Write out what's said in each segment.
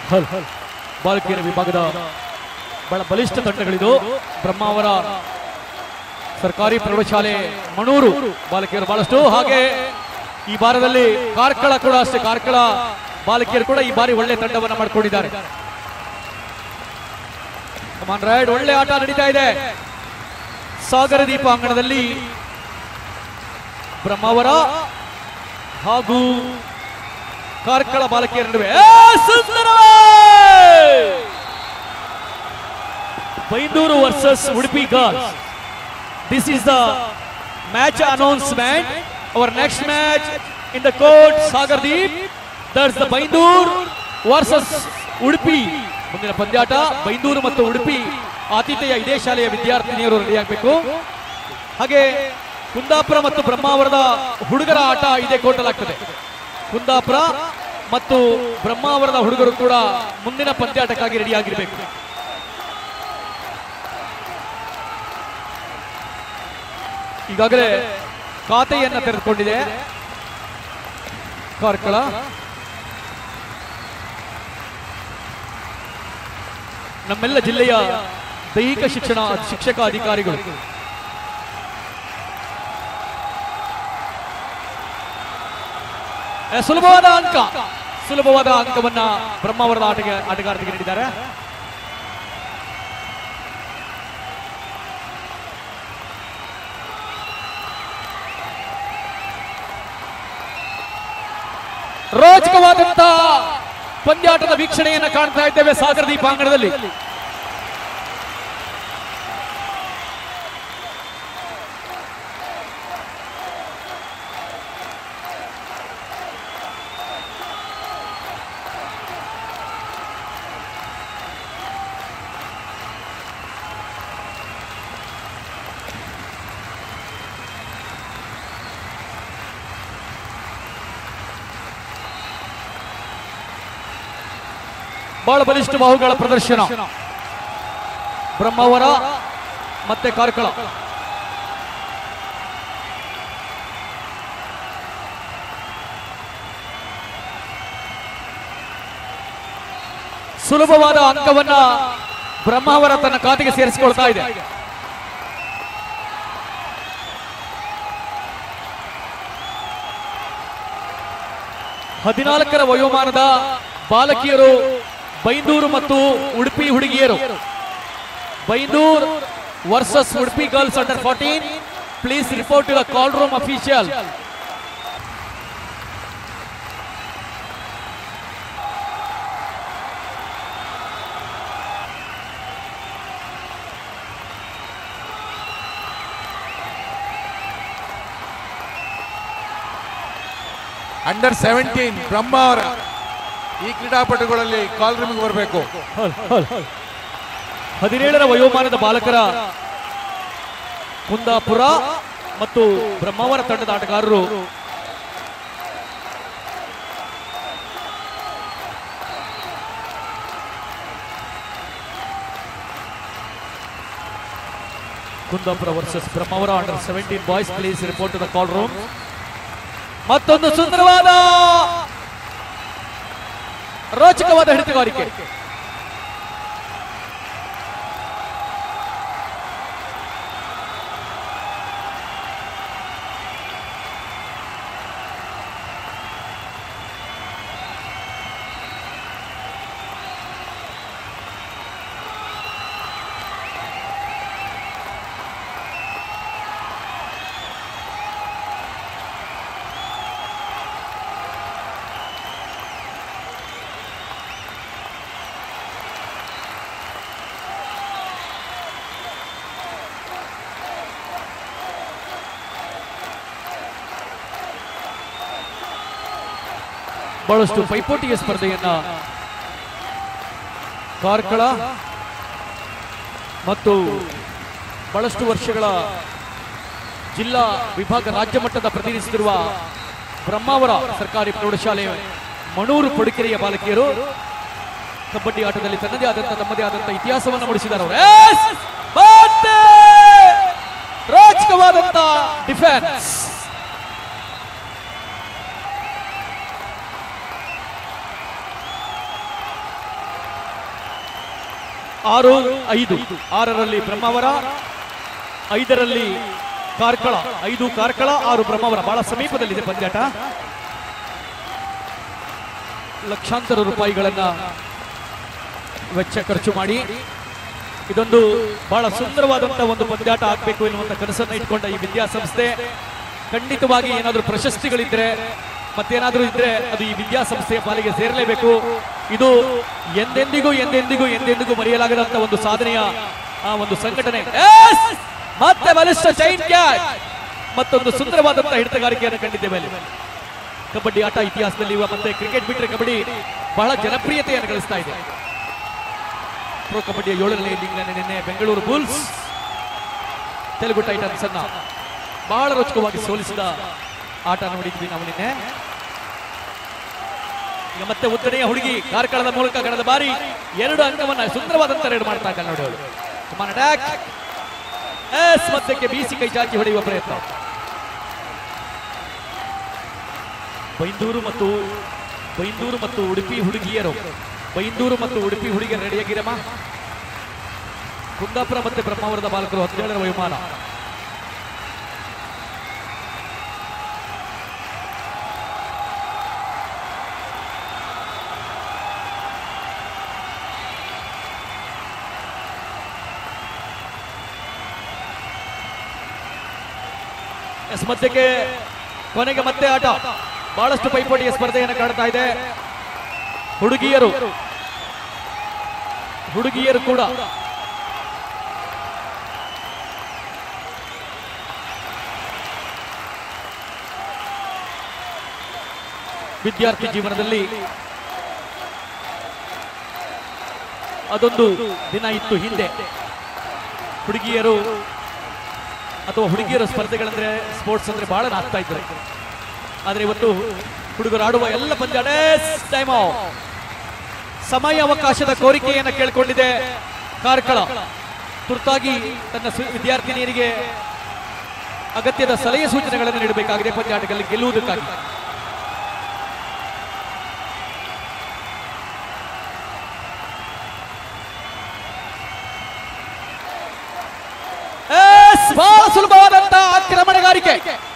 ಹಲ್ ಹಲ್ ಬಾಲಕಿಯರ ವಿಭಾಗದ ಬಹಳ ಬಲಿಷ್ಠ ತಂಡಗಳಿದು ಬ್ರಹ್ಮಾವರ ಸರ್ಕಾರಿ ಪ್ರೌಢಶಾಲೆ ಮಣೂರು ಬಾಲಕಿಯರು ಬಹಳಷ್ಟು ಹಾಗೆ ಈ ಬಾರದಲ್ಲಿ ಕಾರ್ಕಳ ಕೂಡ ಅಷ್ಟೇ ಕಾರ್ಕಳ ಬಾಲಕಿಯರು ಕೂಡ ಈ ಬಾರಿ ಒಳ್ಳೆ ತಂಡವನ್ನ ಮಾಡ್ಕೊಂಡಿದ್ದಾರೆ ಕಮಾನ್ ರೈಡ್ ಒಳ್ಳೆ ಆಟ ನಡೀತಾ ಇದೆ ಸಾಗರ ದೀಪ ಅಂಗಣದಲ್ಲಿ ಬ್ರಹ್ಮಾವರ ಹಾಗೂ ಕಾರ್ಕಳ ಬಾಲಕಿಯರ ನಡುವೆ ಏ, ಸುಂದರವೇ! Byndoor versus Udupi girls this is the match announcement our next match in the court Sagar Deep that's the Byndoor versus Udupi ಮುಂದಿನ ಪಂದ್ಯಾಟ ಬೈಂದೂರು ಮತ್ತು ಉಡುಪಿ ಆತಿಥೇಯ ಇದೇ ಶಾಲೆಯ ವಿದ್ಯಾರ್ಥಿನಿಯರು ರೆಡಿಯಾಗಬೇಕು ಹಾಗೆ ಕುಂದಾಪುರ ಮತ್ತು ಬ್ರಹ್ಮಾವರದ ಹುಡುಗರ ಆಟ ಇದೇ ಕೋರ್ಟಲ್ಲಾಗ್ತದೆ ಕುಂದಾಪುರ ಮತ್ತು ಬ್ರಹ್ಮಾವರದ ಹುಡುಗರು ಕೂಡ ಮುಂದಿನ ಪಂದ್ಯಾಟಕ್ಕಾಗಿ ರೆಡಿಯಾಗಿರಬೇಕು ಈಗಾಗಲೇ ಖಾತೆಯನ್ನ ತೆರೆದುಕೊಂಡಿದೆ ಕಾರ್ಕಳ ನಮ್ಮೆಲ್ಲ ಜಿಲ್ಲೆಯ ದೈಹಿಕ ಶಿಕ್ಷಣ ಶಿಕ್ಷಕ ಅಧಿಕಾರಿಗಳು ಏ, ಸುಲಭವಾದ ಅಂಕ ಸುಲಭವಾದ ಅಂಕವನ್ನ ಬ್ರಹ್ಮಾವರದ ಆಟಗ ಆಟಗಾರರಿಗೆ ನೀಡಿದ್ದಾರೆ ರೋಚಕವಾದಂತ ಪಂದ್ಯಾಟದ ವೀಕ್ಷಣೆಯನ್ನ ಕಾಣ್ತಾ ಇದ್ದೇವೆ ಸಾಗರ ದೀಪಾಂಗಣದಲ್ಲಿ ಬಹಳ ಬಲಿಷ್ಠ ಬಾಹುಗಳ ಪ್ರದರ್ಶನ ಬ್ರಹ್ಮಾವರ ಮತ್ತೆ ಕಾರ್ಕಳ ಸುಲಭವಾದ ಅಂಕವನ್ನ ಬ್ರಹ್ಮಾವರ ತನ್ನ ಖಾತೆಗೆ ಸೇರಿಸಿಕೊಳ್ತಾ ಇದೆ ಹದಿನಾಲ್ಕರ ವಯೋಮಾನದ ಬಾಲಕಿಯರು ಬೈಂದೂರು ಮತ್ತು ಉಡುಪಿ ಹುಡುಗಿಯರು Byndoor versus Udupi girls under fourteen please report to the call room official under seventeen Brahmavar ಈ ಕ್ರೀಡಾಪಟುಗಳಲ್ಲಿ ಕಾಲ್ ರೂಮಿಗೆ ಬರಬೇಕು ಹದಿನೇಳರ ವಯೋಮಾನದ ಬಾಲಕರ ಕುಂದಾಪುರ ಮತ್ತು ಬ್ರಹ್ಮಾವರ ತಂಡದ ಆಟಗಾರರು Kundapur versus Brahmavar under seventeen boys please report the call room ಮತ್ತೊಂದು ಸುಂದರವಾದ ರೋಚಕವಾದ ಹಿಡಿತಗಾರಿಕೆ ಬಹಳಷ್ಟು ಪೈಪೋಟಿಯ ಸ್ಪರ್ಧೆಯನ್ನ ಕಾರ್ಕಳ ಮತ್ತು ಬಹಳಷ್ಟು ವರ್ಷಗಳ ಜಿಲ್ಲಾ ವಿಭಾಗ ರಾಜ್ಯ ಮಟ್ಟದ ಪ್ರತಿನಿಧಿಸುತ್ತಿರುವ ಬ್ರಹ್ಮಾವರ ಸರ್ಕಾರಿ ಪ್ರೌಢಶಾಲೆ ಮಣೂರು ಕೊಡುಕೆರೆಯ ಬಾಲಕಿಯರು ಕಬಡ್ಡಿ ಆಟದಲ್ಲಿ ತನ್ನದೇ ಆದಂತ ತಮ್ಮದೇ ಆದಂತ ಇತಿಹಾಸವನ್ನು ಮೂಡಿಸಿದ್ದಾರೆ ಅವರು Yes! ಮತ್ತೆ ರೋಚಕವಾದಂತ ಡಿಫೆನ್ಸ್ ಆರು ಐದು ಆರರಲ್ಲಿ ಬ್ರಹ್ಮಾವರ ಐದರಲ್ಲಿ ಕಾರ್ಕಳ ಐದು ಕಾರ್ಕಳ ಆರು ಬ್ರಹ್ಮಾವರ ಬಹಳ ಸಮೀಪದಲ್ಲಿದೆ ಪಂದ್ಯಾಟ ಲಕ್ಷಾಂತರ ರೂಪಾಯಿಗಳನ್ನ ವೆಚ್ಚ ಖರ್ಚು ಮಾಡಿ ಇದೊಂದು ಬಹಳ ಸುಂದರವಾದಂತಹ ಒಂದು ಪಂದ್ಯಾಟ ಆಗ್ಬೇಕು ಎನ್ನುವಂತ ಕನಸನ್ನ ಇಟ್ಕೊಂಡ ಈ ವಿದ್ಯಾಸಂಸ್ಥೆ ಖಂಡಿತವಾಗಿ ಏನಾದರೂ ಪ್ರಶಸ್ತಿಗಳಿದ್ರೆ ಮತ್ತೇನಾದ್ರೂ ಇದ್ರೆ ಅದು ಈ ವಿದ್ಯಾಸಂಸ್ಥೆಯ ಪಾಲಿಗೆ ಸೇರಲೇಬೇಕು ಇದು ಎಂದೆಂದಿಗೂ ಎಂದೆಂದಿಗೂ ಎಂದೆಂದಿಗೂ ಮರೆಯಲಾಗದಂತ ಒಂದು ಸಾಧನೆಯ ಆ ಒಂದು ಸಂಘಟನೆ Yes! ಮತ್ತೆ ಬಲಿಷ್ಠ ಚೈನ್ ಕ್ಯಾಚ್ ಮತ್ತೊಂದು ಸುಂದರವಾದಂತಹ ಹಿಡಿತಗಾರಿಕೆಯನ್ನು ಕಂಡಿದ್ದೇವೆ ಅಲ್ಲಿ ಕಬಡ್ಡಿ ಆಟ ಇತಿಹಾಸದಲ್ಲಿ ಇವ ಮತ್ತೆ ಕ್ರಿಕೆಟ್ ಬಿಟ್ಟರೆ ಕಬಡ್ಡಿ ಬಹಳ ಜನಪ್ರಿಯತೆಯನ್ನು ಗಳಿಸ್ತಾ ಇದೆ ಪ್ರೊ ಕಬಡ್ಡಿಯ ಏಳನೇ ಲೀಗ್ನಲ್ಲಿ ನಿನ್ನೆ ಬೆಂಗಳೂರು ಬುಲ್ಸ್ ತೆಲುಗು ಟೈಟನ್ಸ್ ಅನ್ನ ಬಹಳ ರೋಚಕವಾಗಿ ಸೋಲಿಸಿದ ಆಟ ನೋಡಿದ್ವಿ ನಾವು ನಿನ್ನೆ ಈಗ ಮತ್ತೆ ಉತ್ತನೆಯ ಹುಡುಗಿ ಕಾರ್ಕಳದ ಮೂಲಕ ಕಳೆದ ಬಾರಿ ಎರಡು ಅಂಕವನ್ನ ಸುಂದರವಾದಂತ ರೇಡ್ ಮಾಡ್ತಾ ಇದ್ದಾಳೆ ನೋಡಿ ಅವಳು ಕುಮಾರ್ ಅಟ್ಯಾಕ್ ಎಸ್ ಮಧ್ಯಕ್ಕೆ ಬೀಸಿ ಕೈ ಚಾಚಿ ಹೊಡೆಯುವ ಪ್ರಯತ್ನ ಬೈಂದೂರು ಮತ್ತು ಬೈಂದೂರು ಮತ್ತು ಉಡುಪಿ ಹುಡುಗಿಯರು ಬೈಂದೂರು ಮತ್ತು ಉಡುಪಿ ಹುಡುಗಿಯರು ರೆಡಿಯಾಗಿರಮ್ಮ ಕುಂದಾಪುರ ಮತ್ತೆ ಬ್ರಹ್ಮಾವರದ ಬಾಲಕರು ಹದಿನೇಳರ ವಯೋಮಾನ ಎಸ್ ಮಧ್ಯಕ್ಕೆ ಕೊನೆಗೆ ಮತ್ತೆ ಆಟ ಬಹಳಷ್ಟು ಪೈಪೋಟಿಯ ಸ್ಪರ್ಧೆಯನ್ನು ಕಾಡ್ತಾ ಇದೆ ಹುಡುಗಿಯರು ಹುಡುಗಿಯರು ಕೂಡ ವಿದ್ಯಾರ್ಥಿ ಜೀವನದಲ್ಲಿ ಅದೊಂದು ದಿನ ಇತ್ತು ಹಿಂದೆ ಹುಡುಗಿಯರು ಅಥವಾ ಹುಡುಗಿಯರ ಸ್ಪರ್ಧೆಗಳಂದ್ರೆ ಸ್ಪೋರ್ಟ್ಸ್ ಅಂದ್ರೆ ಬಹಳ ನಾಗ್ತಾ ಇದ್ರು ಆದ್ರೆ ಇವತ್ತು ಹುಡುಗರು ಆಡುವ ಎಲ್ಲ ಪಂದ್ಯ ಟೈಮ್ ಸಮಯ ಅವಕಾಶದ ಕೋರಿಕೆಯನ್ನು ಕೇಳಿಕೊಂಡಿದೆ ಕಾರ್ಕಳ ತುರ್ತಾಗಿ ತನ್ನ ಸು- ವಿದ್ಯಾರ್ಥಿನಿಯರಿಗೆ ಅಗತ್ಯದ ಸಲಹೆ ಸೂಚನೆಗಳನ್ನು ನೀಡಬೇಕಾಗಿದೆ ಪಂದ್ಯಾಟಗಳಲ್ಲಿ ಗೆಲ್ಲುವುದಕ್ಕಾಗಿ ಎಸ್, ಬಹಳ ಸುಲಭವಾದಂತ ಆಕ್ರಮಣಗಾರಿಕೆ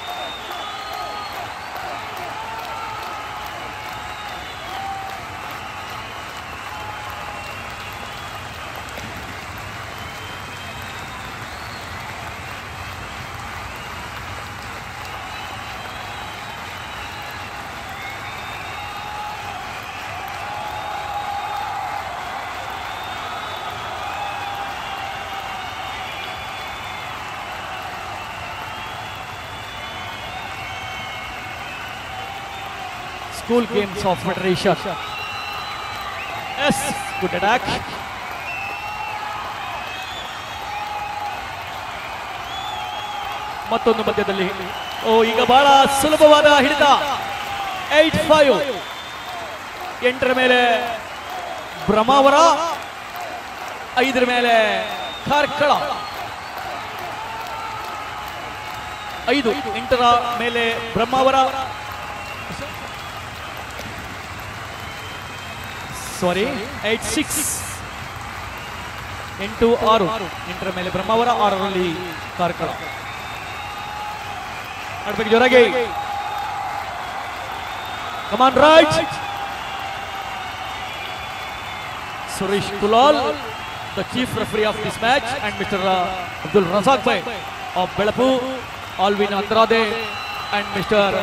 School Games of Federation. Yes, good attack. ಮತ್ತೊಂದು ಮಧ್ಯದಲ್ಲಿ ಓ ಈಗ ಬಹಳ ಸುಲಭವಾದ ಹಿಡಿತ ಏಟ್ ಫೈವ್ ಎಂಟರ ಮೇಲೆ ಬ್ರಹ್ಮಾವರ ಐದರ ಮೇಲೆ ಕಾರ್ಕಳ ಐದು ಎಂಟರ ಮೇಲೆ ಬ್ರಹ್ಮಾವರ ಸಾರಿ ಏಟ್ ಸಿಕ್ಸ್ ಎಂಟು ಆರು ಎಂಟರ ಮೇಲೆ ಬ್ರಹ್ಮಾವರ ಆರರಲ್ಲಿ ಕಾರ್ಕಳ ಆಡ್ಬೇಕು ಜೋರಾಗಿ come on right Suresh Kulal the chief referee of this match and mister Abdul Razak Bhai of Belapu Alvin Andrade and mister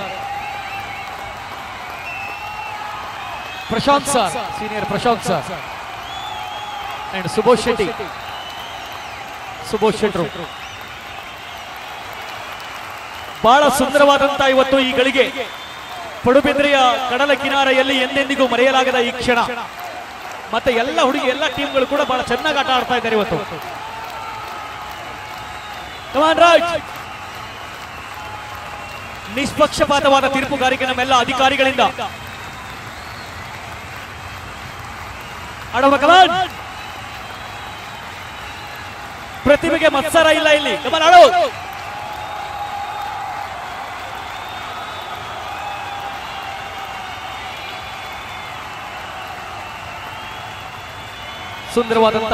Prashanth sir senior Prashanth sir and Subodh Shetty Subodh ಶೆಟ್ರು ಬಹಳ ಸುಂದರವಾದಂತ ಇವತ್ತು ಈ ಗಳಿಗೆ ಪಡುಬಿದ್ರೆಯ ಕಡಲ ಕಿನಾರೆಯಲ್ಲಿ ಎಂದೆಂದಿಗೂ ಮರೆಯಲಾಗದ ಈ ಕ್ಷಣ ಮತ್ತೆ ಎಲ್ಲ ಹುಡುಗಿ ಎಲ್ಲ ಟೀಮ್ಗಳು ಕೂಡ ಬಹಳ ಚೆನ್ನಾಗಿ ಆಟ ಆಡ್ತಾ ಇದ್ದಾರೆ ಇವತ್ತು ಕಮಾನ್ ರಾಜ್ ನಿಷ್ಪಕ್ಷಪಾತವಾದ ತೀರ್ಪುಗಾರಿಕೆ ನಮ್ಮೆಲ್ಲ ಅಧಿಕಾರಿಗಳಿಂದ ಆಡೋಣ ಕಮಾನ್ ಪ್ರತಿಭೆಗೆ ಮತ್ಸರ ಇಲ್ಲ ಇಲ್ಲಿ ಕಮಾನ್ ಆಡೋ ಸುಂದರವಾದಂತ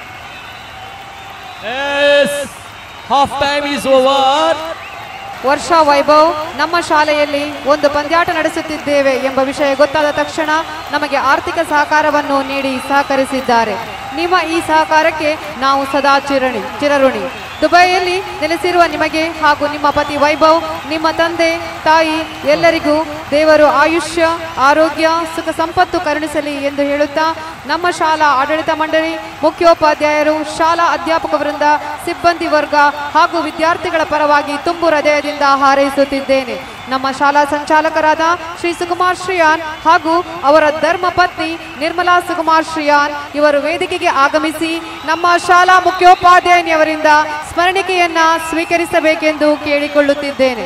half time is over Varsha Vaibhav ನಮ್ಮ ಶಾಲೆಯಲ್ಲಿ ಒಂದು ಪಂದ್ಯಾಟ ನಡೆಸುತ್ತಿದ್ದೇವೆ ಎಂಬ ವಿಷಯ ಗೊತ್ತಾದ ತಕ್ಷಣ ನಮಗೆ ಆರ್ಥಿಕ ಸಹಕಾರವನ್ನು ನೀಡಿ ಸಹಕರಿಸಿದ್ದಾರೆ ನಿಮ್ಮ ಈ ಸಹಕಾರಕ್ಕೆ ನಾವು ಸದಾ ಚಿರಣಿ ಚಿರಋಣಿ ದುಬೈಯಲ್ಲಿ ನೆಲೆಸಿರುವ ನಿಮಗೆ ಹಾಗೂ ನಿಮ್ಮ ಪತಿ ವೈಭವ್ ನಿಮ್ಮ ತಂದೆ ತಾಯಿ ಎಲ್ಲರಿಗೂ ದೇವರು ಆಯುಷ್ಯ ಆರೋಗ್ಯ ಸುಖ ಸಂಪತ್ತು ಕರುಣಿಸಲಿ ಎಂದು ಹೇಳುತ್ತಾ ನಮ್ಮ ಶಾಲಾ ಆಡಳಿತ ಮಂಡಳಿ ಮುಖ್ಯೋಪಾಧ್ಯಾಯರು ಶಾಲಾ ಅಧ್ಯಾಪಕ ವೃಂದ ಸಿಬ್ಬಂದಿ ವರ್ಗ ಹಾಗೂ ವಿದ್ಯಾರ್ಥಿಗಳ ಪರವಾಗಿ ತುಂಬು ಹೃದಯದಿಂದ ಹಾರೈಸುತ್ತಿದ್ದೇನೆ ನಮ್ಮ ಶಾಲಾ ಸಂಚಾಲಕರಾದ ಶ್ರೀ ಸುಕುಮಾರ್ ಶ್ರೀಯಾನ್ ಹಾಗೂ ಅವರ ಧರ್ಮ ಪತ್ನಿ ನಿರ್ಮಲಾ ಸುಕುಮಾರ್ ಶ್ರೀಯಾನ್ ಇವರು ವೇದಿಕೆಗೆ ಆಗಮಿಸಿ ನಮ್ಮ ಶಾಲಾ ಮುಖ್ಯೋಪಾಧ್ಯಾಯನಿಯವರಿಂದ ಸ್ಮರಣಿಕೆಯನ್ನ ಸ್ವೀಕರಿಸಬೇಕೆಂದು ಕೇಳಿಕೊಳ್ಳುತ್ತಿದ್ದೇನೆ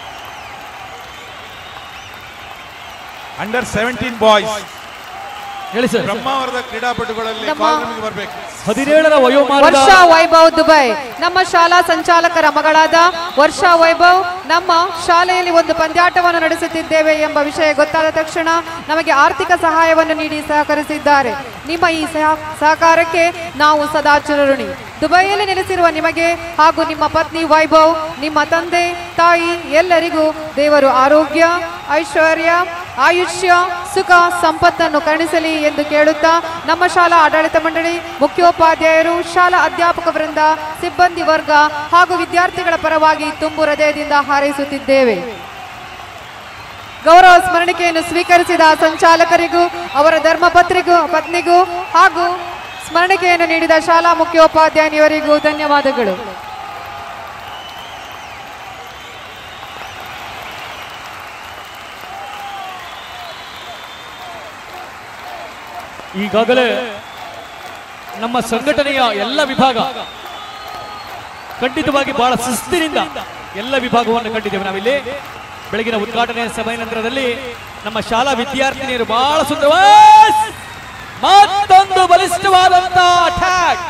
ಅಂಡರ್ ಸೆವೆಂಟೀನ್ ಬಾಯ್ಸ್ ಹೇಳಿ ಸರ್ ಬ್ರಹ್ಮಾವರದ ಕ್ರೀಡಾಪಟುಗಳಲ್ಲಿ ನಮ್ಮ- ಕಾಲ್ ರೂಮಿಗೆ ಬರಬೇಕು ಹದಿನೇಳರ ವಯೋಮಾನದ ವರ್ಷಾ ವೈಭವ್ ದುಬೈ ನಮ್ಮ ಶಾಲಾ ಸಂಚಾಲಕರ ಮಗಳಾದ ವರ್ಷಾ ವೈಭವ್ ನಮ್ಮ ಶಾಲೆಯಲ್ಲಿ ಒಂದು ಪಂದ್ಯಾಟವನ್ನು ನಡೆಸುತ್ತಿದ್ದೇವೆ ಎಂಬ ವಿಷಯ ಗೊತ್ತಾದ ತಕ್ಷಣ ನಮಗೆ ಆರ್ಥಿಕ ಸಹಾಯವನ್ನು ನೀಡಿ ಸಹಕರಿಸಿದ್ದಾರೆ ನಿಮ್ಮ ಈ ಸಹ ಸಹಕಾರಕ್ಕೆ ನಾವು ಸದಾ ಚಿರಋಣಿ ದುಬೈಯಲ್ಲಿ ನೆಲೆಸಿರುವ ನಿಮಗೆ ಹಾಗೂ ನಿಮ್ಮ ಪತ್ನಿ ವೈಭವ್ ನಿಮ್ಮ ತಂದೆ ತಾಯಿ ಎಲ್ಲರಿಗೂ ದೇವರು ಆರೋಗ್ಯ ಐಶ್ವರ್ಯ ಆಯುಷ್ಯ ಸುಖ ಸಂಪತ್ತನ್ನು ಕರುಣಿಸಲಿ ಎಂದು ಕೇಳುತ್ತಾ ನಮ್ಮ ಶಾಲಾ ಆಡಳಿತ ಮಂಡಳಿ ಮುಖ್ಯೋಪಾಧ್ಯಾಯರು ಶಾಲಾ ಅಧ್ಯಾಪಕ ವೃಂದ ಸಿಬ್ಬಂದಿ ವರ್ಗ ಹಾಗೂ ವಿದ್ಯಾರ್ಥಿಗಳ ಪರವಾಗಿ ತುಂಬು ಹೃದಯದಿಂದ ಹಾರೈಸುತ್ತಿದ್ದೇವೆ ಗೌರವ ಸ್ಮರಣಿಕೆಯನ್ನು ಸ್ವೀಕರಿಸಿದ ಸಂಚಾಲಕರಿಗೂ ಅವರ ಧರ್ಮಪತ್ರಿಗೂ ಪತ್ನಿಗೂ ಹಾಗೂ ಸ್ಮರಣಿಕೆಯನ್ನು ನೀಡಿದ ಶಾಲಾ ಮುಖ್ಯೋಪಾಧ್ಯಾಯನಿಯವರಿಗೂ ಧನ್ಯವಾದಗಳು ಈಗಾಗಲೇ ನಮ್ಮ ಸಂಘಟನೆಯ ಎಲ್ಲ ವಿಭಾಗ ಖಂಡಿತವಾಗಿ ಬಹಳ ಶಿಸ್ತಿನಿಂದ ಎಲ್ಲ ವಿಭಾಗವನ್ನು ಕಂಡಿದ್ದೇವೆ ನಾವಿಲ್ಲಿ ಬೆಳಗಿನ ಉದ್ಘಾಟನೆಯ ಸಮಯ ನಂತರದಲ್ಲಿ ನಮ್ಮ ಶಾಲಾ ವಿದ್ಯಾರ್ಥಿನಿಯರು ಬಹಳ ಸುಂದರ ಮತ್ತೊಂದು ಬಲಿಷ್ಠವಾದಂತ ಅಟ್ಯಾಕ್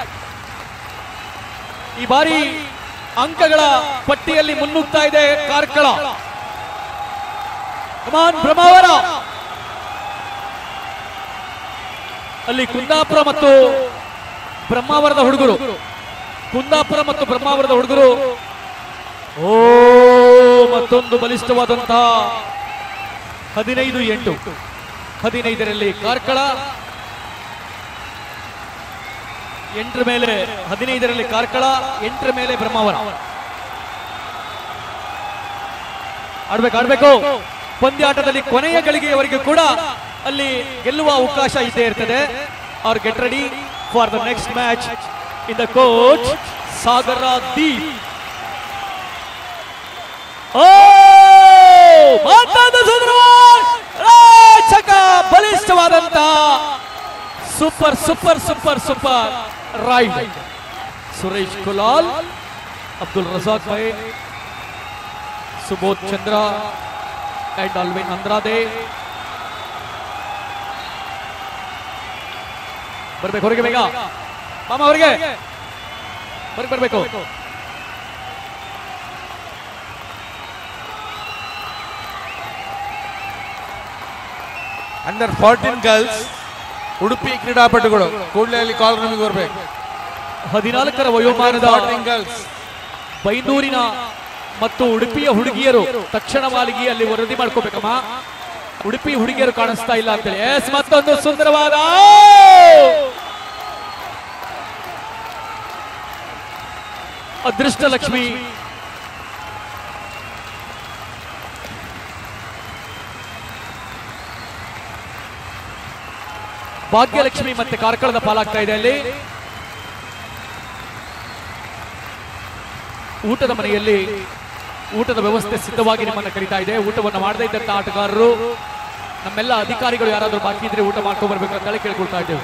ಈ ಬಾರಿ ಅಂಕಗಳ ಪಟ್ಟಿಯಲ್ಲಿ ಮುನ್ನುಗ್ತಾ ಇದೆ ಕಾರ್ಕಳ ಕಮಾನ್ ಬ್ರಹ್ಮಾವರ ಅಲ್ಲಿ ಕುಂದಾಪುರ ಮತ್ತು ಬ್ರಹ್ಮಾವರದ ಹುಡುಗರು ಕುಂದಾಪುರ ಮತ್ತು ಬ್ರಹ್ಮಾವರದ ಹುಡುಗರು ಓ ಮತ್ತೊಂದು ಬಲಿಷ್ಠವಾದಂತಹ ಹದಿನೈದು ಎಂಟು ಹದಿನೈದರಲ್ಲಿ ಕಾರ್ಕಳ ಎಂಟರ ಮೇಲೆ ಹದಿನೈದರಲ್ಲಿ ಕಾರ್ಕಳ ಎಂಟರ ಮೇಲೆ ಬ್ರಹ್ಮಾವರ ಆಡ್ಬೇಕು ಆಡ್ಬೇಕು ಪಂದ್ಯಾಟದಲ್ಲಿ ಕೊನೆಯ ಗಳಿಗೆಯವರೆಗೂ ಕೂಡ ಅಲ್ಲಿ ಗೆಲ್ಲುವ ಅವಕಾಶ ಇದ್ದೇ ಇರ್ತದೆ ಅವ್ರು get ready for the next match in the coach Sagar Deep ಓ ಮತ್ತೊಂದು ಸುಂದರವಾದ ರೋಚಕ ಬಲಿಷ್ಠವಾದಂತ super super super super raid Suresh Kulal Abdul Razak Bhai Subodh Chandra and Alvin Andrade ಬರ್ಬೇಕು ಹೊರಗೆ ಬೇಗ ಮಾಮ ಹೊರಗೆ ಹೊರಗೆ ಬರ್ಬೇಕು ಅಂಡರ್ ಫೋರ್ಟೀನ್ ಗರ್ಲ್ಸ್ ಉಡುಪಿ ಕ್ರೀಡಾಪಟುಗಳು ಕೂಡಲೇ ಅಲ್ಲಿ ಕಾಲ್ ರೂಮಿಗೆ ಬರಬೇಕು ಹದಿನಾಲ್ಕರ ವಯೋಮಾನದ ಫೋರ್ಟೀನ್ ಗರ್ಲ್ಸ್ ಬೈಂದೂರಿನ ಮತ್ತು ಉಡುಪಿಯ ಹುಡುಗಿಯರು ತಕ್ಷಣ ಮಾಲಿಗೆ ಅಲ್ಲಿ ವರದಿ ಮಾಡ್ಕೋಬೇಕಮ್ಮ ಉಡುಪಿ ಹುಡುಗಿಯರು ಕಾಣಿಸ್ತಾ ಇಲ್ಲ ಅಂತೇಳಿ ಎಸ್ ಮತ್ತೊಂದು ಸುಂದರವಾದ ಅದೃಷ್ಟ ಲಕ್ಷ್ಮಿ ಭಾಗ್ಯಲಕ್ಷ್ಮಿ ಮತ್ತೆ ಕಾರ್ಕಳದ ಪಾಲಾಗ್ತಾ ಇದೆ ಅಲ್ಲಿ ಊಟದ ಮನೆಯಲ್ಲಿ ಊಟದ ವ್ಯವಸ್ಥೆ ಸಿದ್ಧವಾಗಿ ನಿಮ್ಮನ್ನ ಕರೀತಾ ಇದೆ ಊಟವನ್ನು ಮಾಡದೇ ಇದ್ದಂತ ಆಟಗಾರರು ನಮ್ಮೆಲ್ಲ ಅಧಿಕಾರಿಗಳು ಯಾರಾದ್ರೂ ಬಾಕಿ ಇದ್ರೆ ಊಟ ಮಾಡ್ಕೊಂಡ್ ಬರ್ಬೇಕು ಅಂತ ಹೇಳಿ ಕೇಳ್ಕೊಳ್ತಾ ಇದ್ದೇವೆ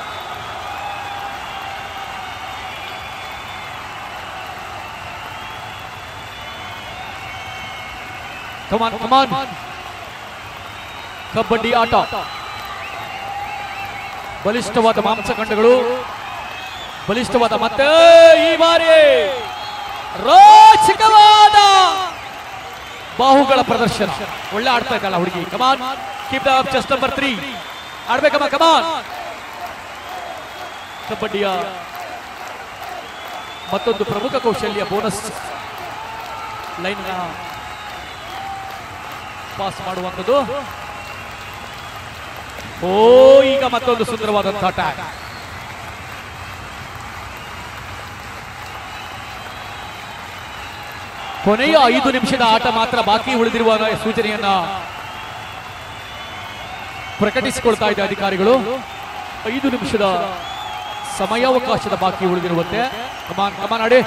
ಕಮಾನ್ ಕಮಾನ್ ಕಬಡ್ಡಿ ಆಟ ಬಲಿಷ್ಠವಾದ ಮಾಂಸಖಂಡಗಳು ಬಲಿಷ್ಠವಾದ ಮತ್ತೆ ಈ ಬಾರಿ ರೋಚಕವಾದ ಬಾಹುಗಳ ಪ್ರದರ್ಶನ ಒಳ್ಳೆ ಆಡ್ತಾ ಇದ್ದಲ್ಲ ಹುಡುಗಿ come on keep the chest number three ಆಡ್ಬೇಕಮ್ಮ ಕಮಾನ್ ಕಬಡ್ಡಿಯ ಮತ್ತೊಂದು ಪ್ರಮುಖ ಕೌಶಲ್ಯ ಬೋನಸ್ ಲೈನ್ ಪಾಸ್ ಮಾಡುವಂಥದ್ದು ಓ ಈಗ ಮತ್ತೊಂದು ಸುಂದರವಾದಂತಹ ಟ್ಯಾಗ್ ಕೊನೆಯ ಐದು ನಿಮಿಷದ ಆಟ ಮಾತ್ರ ಬಾಕಿ ಉಳಿದಿರುವ ಸೂಚನೆಯನ್ನ ಪ್ರಕಟಿಸಿಕೊಳ್ತಾ ಇದೆ ಅಧಿಕಾರಿಗಳು ಐದು ನಿಮಿಷದ ಸಮಯಾವಕಾಶದ ಬಾಕಿ ಉಳಿದಿರುವಂತೆ ಕಮಾನ್ ಕಮಾನ್ ಅಡೆ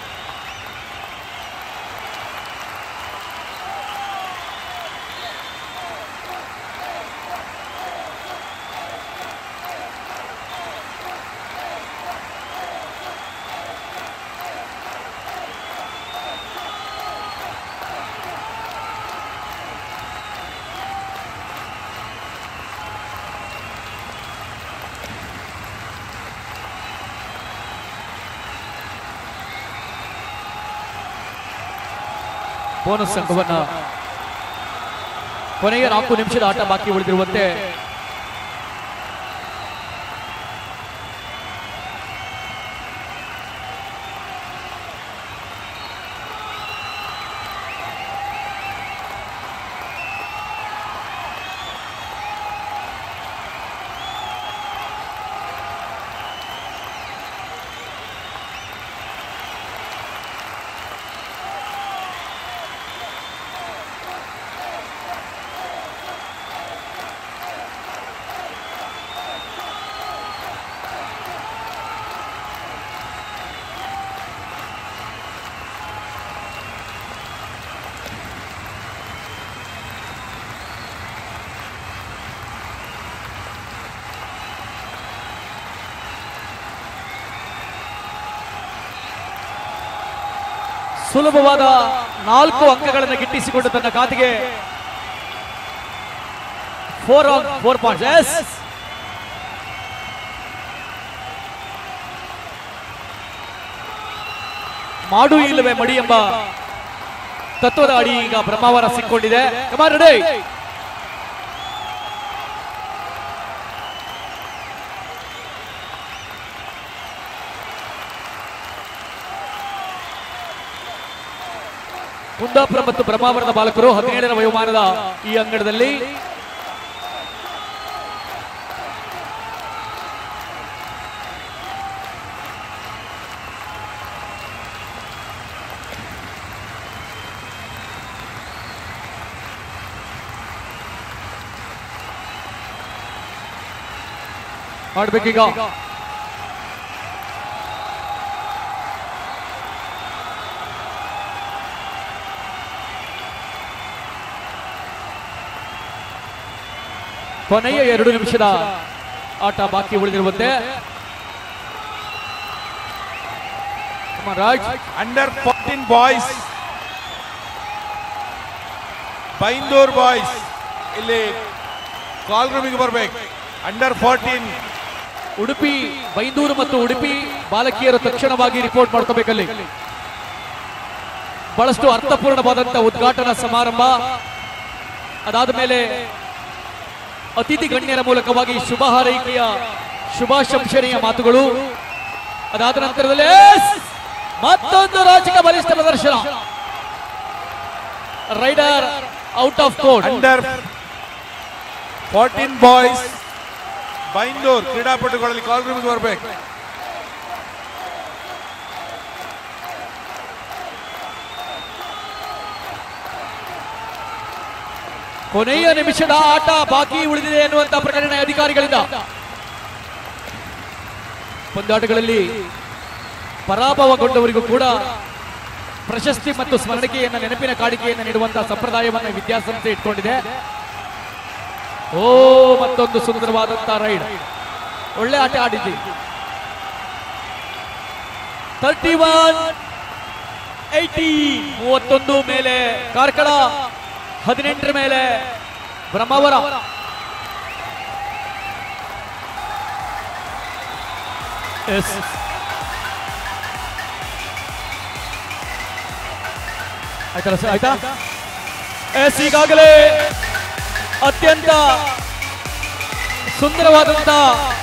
ಬೋನಸ್ ಸಂಘವನ್ನ ಕೊನೆಯ ನಾಲ್ಕು ನಿಮಿಷದ ಆಟ ಬಾಕಿ ಉಳಿದಿರುವಂತೆ ಸುಲಭವಾದ ನಾಲ್ಕು ಅಂಕಗಳನ್ನು ಗಿಟ್ಟಿಸಿಕೊಂಡು ತನ್ನ ಖಾತೆಗೆ ಫೋರ್ ಆನ್ ಫೋರ್ ಪಾಯಿಂಟ್ಸ್ ಎಸ್ ಮಾಡು ಇಲ್ಲವೇ ಮಡಿ ಎಂಬ ತತ್ವದ ಅಡಿ ಈಗ ಬ್ರಹ್ಮಾವರ ಸಿಕ್ಕೊಂಡಿದೆ ಕಮಾನ್ ರೆಡಿ ಕುಂದಾಪುರ ಮತ್ತು ಬ್ರಹ್ಮಾವರದ ಬಾಲಕರು ಹದಿನೇಳರ ವಯೋಮಾನದ ಈ ಅಂಗಣದಲ್ಲಿ ಮಾಡ್ಬೇಕೀಗ ಕೊನೆಯ ಎರಡು ನಿಮಿಷದ ಆಟ ಬಾಕಿ ಉಳಿದಿರುವಂತೆ Come on, Raj under fourteen boys Byndoor boys ಇಲ್ಲಿ ಕಾಲ್ ರೂಮಿಗೆ ಬರ್ಬೇಕು ಅಂಡರ್ ಫೋರ್ಟೀನ್ ಉಡುಪಿ ಬೈಂದೂರು ಮತ್ತು ಉಡುಪಿ ಬಾಲಕಿಯರು ತಕ್ಷಣವಾಗಿ ರಿಪೋರ್ಟ್ ಮಾಡ್ಕೋಬೇಕಲ್ಲಿ ಬಹಳಷ್ಟು ಅರ್ಥಪೂರ್ಣವಾದಂತ ಉದ್ಘಾಟನಾ ಸಮಾರಂಭ ಅದಾದ ಮೇಲೆ ಅತಿಥಿ ಗಣ್ಯರ ಮೂಲಕವಾಗಿ ಶುಭ ಹಾರೈಕೆಯ ಶುಭಾಶಂಸನೆಯ ಮಾತುಗಳು ಅದಾದ ನಂತರದಲ್ಲಿ ಎಸ್! ಮತ್ತೊಂದು ರಾಜಕೀಯ ಬಲಿಷ್ಠ ಪ್ರದರ್ಶನ raider out of court under fourteen boys Byndoor ಕ್ರೀಡಾಪಟುಗಳಲ್ಲಿ ಕಾಲ್ ರೂಮಿಗೆ ಬರ್ಬೇಕು ಕೊನೆಯ ನಿಮಿಷದ ಆಟ ಬಾಕಿ ಉಳಿದಿದೆ ಎನ್ನುವಂತ ಪ್ರಕಟಣೆ ಅಧಿಕಾರಿಗಳಿಂದ ಪಂದ್ಯಾಟಗಳಲ್ಲಿ ಪರಾಭವಗೊಂಡವರಿಗೂ ಕೂಡ ಪ್ರಶಸ್ತಿ ಮತ್ತು ಸ್ಮರಣಿಕೆಯನ್ನ ನೆನಪಿನ ಕಾಣಿಕೆಯನ್ನು ನೀಡುವಂತಹ ಸಂಪ್ರದಾಯವನ್ನ ವಿದ್ಯಾಸಂಸ್ಥೆ ಇಟ್ಕೊಂಡಿದೆ ಓ ಮತ್ತೊಂದು ಸುಂದರವಾದಂತಹ ರೈಡ್ ಒಳ್ಳೆ ಆಟ ಆಡಿದ್ವಿ ತರ್ಟಿ ಒನ್ ಏಯ್ಟಿ ಮೂವತ್ತೊಂದು ಮೇಲೆ ಕಾರ್ಕಳ ಹದಿನೆಂಟರ ಮೇಲೆ ಬ್ರಹ್ಮಾವರ ಎಸ್ ಆಯ್ತಲ್ಲ ಸರ್ ಆಯ್ತಾ ಎಸ್ ಈಗಾಗಲೇ ಅತ್ಯಂತ ಸುಂದರವಾದಂತ